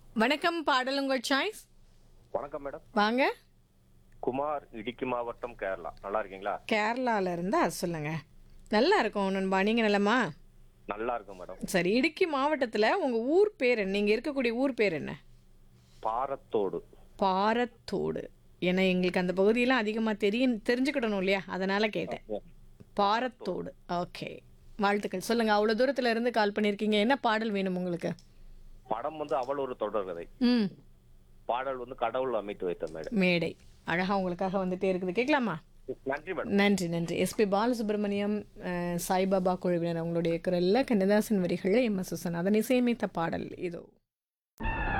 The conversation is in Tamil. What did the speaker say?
வணக்கம் பாடல் உங்கள் சாய்ஸ் வணக்கம் மேடம் வாங்க குமார் இடுக்கி மாவட்டம் கேரளா நல்லா இருக்கீங்களா கேரளால இருந்தா சொல்லுங்க நல்லா இருக்கும் நண்பா நீங்க நல்லமா நல்லா இருக்கும் மேடம் சரி இடுக்கி மாவட்டத்துல உங்க ஊர் பேர் என்ன நீங்க இருக்கக்கூடிய ஊர் பேர் என்ன பாரத்தோடு பாரத்தோடு ஏன்னா எங்களுக்கு அந்த பகுதியெல்லாம் அதிகமா தெரியும் தெரிஞ்சுக்கிடணும் இல்லையா அதனால கேட்டேன் பாரத்தோடு ஓகே வாழ்த்துக்கள் சொல்லுங்க அவ்வளவு தூரத்துல இருந்து கால் பண்ணிருக்கீங்க என்ன பாடல் வேணும் உங்களுக்கு படம் வந்து அவள் ஒரு தொடர்கதை ம் பாடல் வந்து கடவுள் அமைத்து வைத்த மேடம் மேடை அழகா உங்களுக்காக வந்துட்டே இருக்குது கேட்கலாமா நன்றி மேடம் நன்றி நன்றி எஸ்பி பாலசுப்ரமணியம் அஹ், சாய்பாபா குழுவினர் அவங்களுடைய குரல்ல கண்ணதாசன் வரிகளில் எம் எஸ் சுசன் அதனை இசையமைத்த பாடல் இதோ